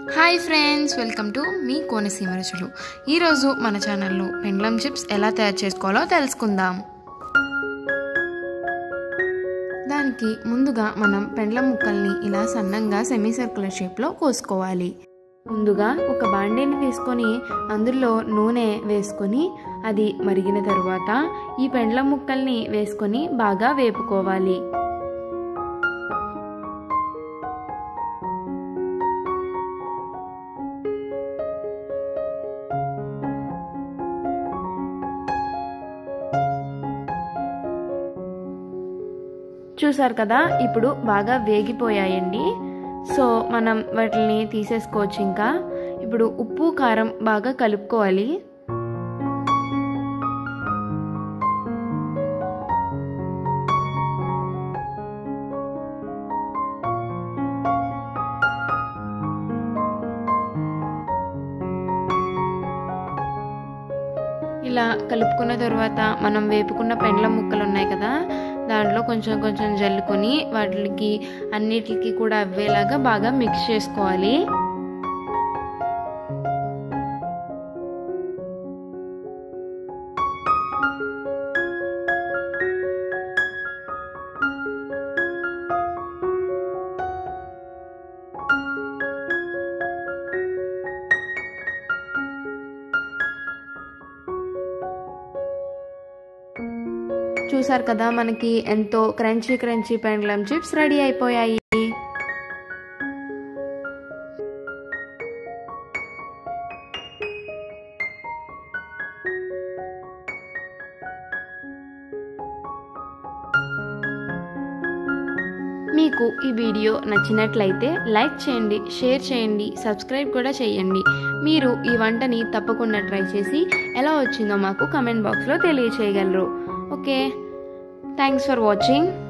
hi friends welcome to మీ కోనసీమ రుచులు ఈరోజు మన ఛానల్లో పెండ్లం చిప్స్ ఎలా తయారు చేసుకోవాలో తెలుసుకుందాం దానికి ముందుగా మనం పెండ్లం ముక్కల్ని ఇలా సన్నంగా సెమీ సర్కులర్ షేప్లో కోసుకోవాలి ముందుగా ఒక బాండీని తీసుకొని అందులో నూనె వేసుకొని అది మరిగిన తరువాత ఈ పెండ్లం ముక్కల్ని వేసుకొని బాగా వేపుకోవాలి చూసారు కదా ఇప్పుడు బాగా వేగిపోయాయండి సో మనం వాటిని తీసేసుకోవచ్చు ఇంకా ఇప్పుడు ఉప్పు కారం బాగా కలుపుకోవాలి ఇలా కలుపుకున్న తర్వాత మనం వేపుకున్న పెండ్ల ముక్కలు ఉన్నాయి కదా దాంట్లో కొంచెం కొంచెం జల్లుకొని వాటికి అన్నిటికి కూడా అవ్వేలాగా బాగా మిక్స్ చేసుకోవాలి చూసారు కదా మనకి ఎంతో క్రంచీ క్రంచీ పెండ్లం చిప్స్ రెడీ అయిపోయాయి మీకు ఈ వీడియో నచ్చినట్లయితే లైక్ చేయండి షేర్ చేయండి సబ్స్క్రైబ్ కూడా చేయండి మీరు ఈ వంటని తప్పకుండా ట్రై చేసి ఎలా వచ్చిందో మాకు కమెంట్ బాక్స్లో తెలియచేయగలరు ఓకే థ్యాంక్స్ ఫర్ వాచింగ్